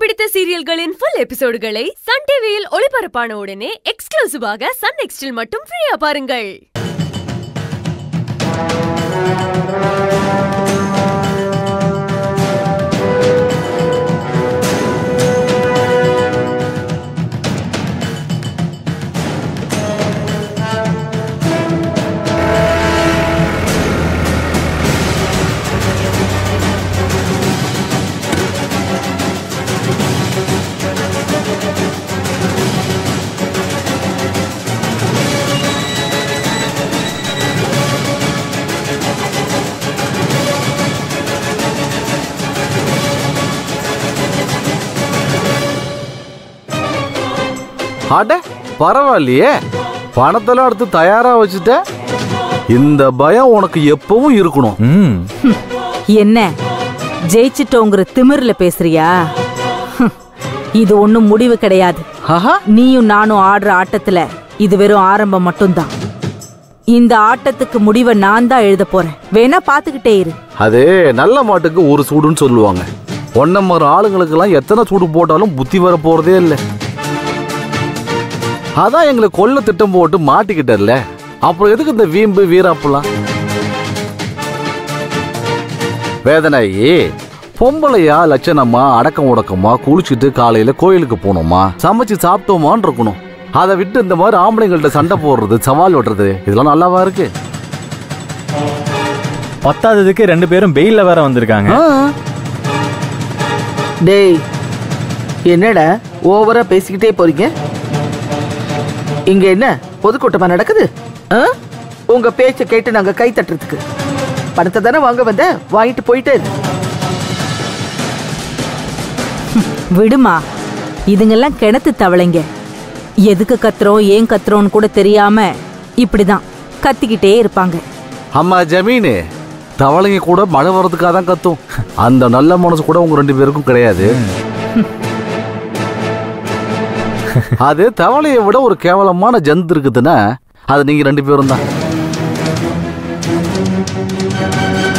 பிடித்த சீரியல்களின் full எபிசோடுகளை Sun டிவியில் ஒளிபரப்பான உடனே எக்ஸ்க்ளூசிவாக சன் நெக்ஸ்டில் மட்டும் ஃப்ரீயா பாருங்கள் அட பரவாயில்லையே பணத்தெல்லாம் எடுத்து தயாரா வச்சுட்ட இந்த பயம் உனக்கு எப்பவும் இருக்கணும் ம் என்ன ஜெயிச்சிட்டோங்கிற திமிர்ல பேசுறியா ஹம், இது ஒண்ணும் முடிவு கிடையாது ஆஹா நீயும் நானும் ஆடுற ஆட்டத்துல இது வெறும் ஆரம்பம் மட்டும்தான் இந்த ஆட்டத்துக்கு முடிவை நான் தான் எழுத போறேன் வேணா பாத்துக்கிட்டே இரு அது நல்ல மாட்டுக்கு ஒரு சூடுன்னு சொல்லுவாங்க ஒன்ன மாதிரி ஆளுங்களுக்கெல்லாம் எத்தனை சூடு போட்டாலும் புத்தி வர போறதே இல்லை அதான் எங்களை கொல்ல திட்டம் போட்டு மாட்டிக்கிட்டல அப்புறம் எதுக்கு இந்த வீம்பு வீராப்பெல்லாம் வேதனாயி பொம்பளையா லட்சணமா அடக்கம் உடக்கமா குளிச்சுட்டு காலையில கோயிலுக்கு போனோமா சமைச்சு சாப்பிட்டோமான்னு இருக்கணும் அதை விட்டு இந்த மாதிரி ஆம்பளைங்கள்ட்ட சண்டை போடுறது சவால் விடுறது இதெல்லாம் நல்லாவா இருக்கு பத்தாததுக்கு ரெண்டு பேரும் வெயில்ல வேற வந்திருக்காங்க ஆ. டேய் என்னடா ஓவரா பேசிக்கிட்டே போறீங்க இங்க என்ன பொதுக்கூட்டமா நடக்குது ஆ? உங்க பேச்ச கேட்டு நாங்க கை தட்டுறதுக்கு பணத்தை தானே வாங்க வந்த வாங்கிட்டு போயிட்டே இரு. விடுமா இதுங்கெல்லாம் கிணத்து தவளைங்க எதுக்கு கத்துறோம் ஏன் கத்துறோம்னு கூட தெரியாம இப்படிதான் கத்திக்கிட்டே இருப்பாங்க அம்மா ஜமீனு தவளைங்க கூட மழை வர்றதுக்காக தான் கத்தும் அந்த நல்ல மனசு கூட உங்க ரெண்டு பேருக்கும் கிடையாது அது தவளையை விட ஒரு கேவலமான ஜந்து இருக்குதுன்னா அது நீங்க ரெண்டு பேரும் தான்